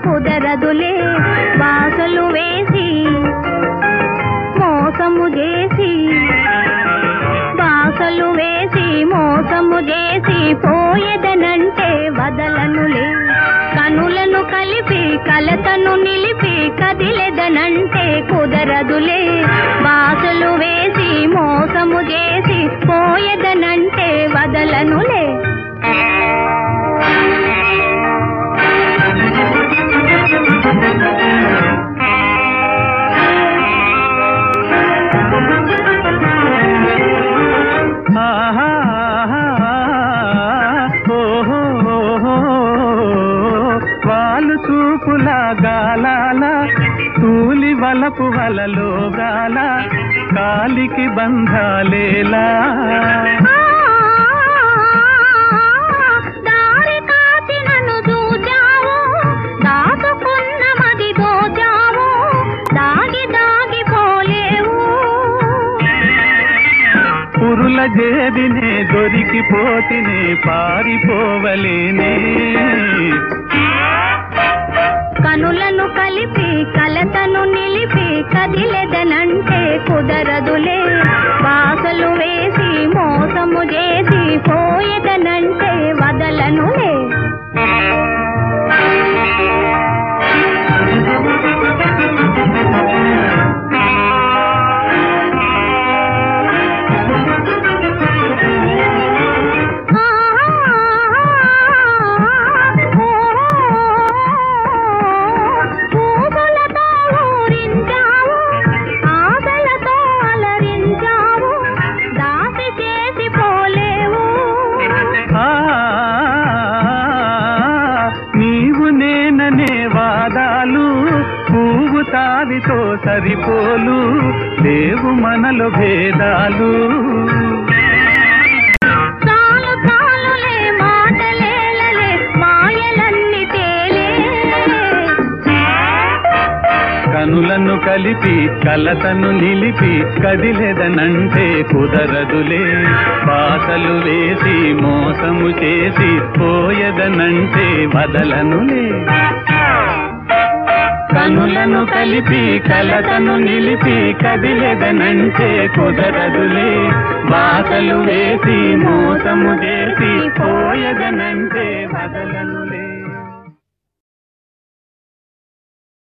కుదరదులే వాసలు వేసి మోసము చేసి బాసలు వేసి మోసము చేసి పోయేదనంటే వదలనులే కనులను కలిపి కలతను నిలిపి కదిలేదనంటే కుదరదులే బాసలు వేసి మోసము చేసి పోయేదనంటే వదలనులే ఆహా, ఓహో, ఓహో, వాలు చూపుల గాలాల తూలి వలపు వలలో గాల కాలికి బంధాలేలా దారి కాచి నన్ను చూచావు దాచుకున్న మది దోచావు దాగి దాగి పోలేవు పురుల జేదినే దొరికిపోతినే పారిపోవలేనే కనులను కలిపి కలతను నిలిపి కదిలెదనంటే కుదరదులే బాసలు వేసి మోసము చేసి పోయేదనంటే వదలనులే పూలతో ఊరించావు ఆశలతో అలరించావు దాసి చేసి పోలేవు ఆ, నీవు నేననే వాదాలు పువ్వు తావితో సరిపోలు లేవు మనలో భేదాలు చాలు చాలులే మాటలేలలే మాయలన్నీ తేలే కనులను కలిపి కలతను నిలిపి కదిలేదనంటే కుదరదులే పాసలు వేసి మోసము చేసి పోయదనంటే వదలనులే కనులను కలిపి కలతను నిలిపి కదిలేదనంటే కుదరదులే బాసలు వేసి మోసము చేసి పోయదనంటే వదలనులే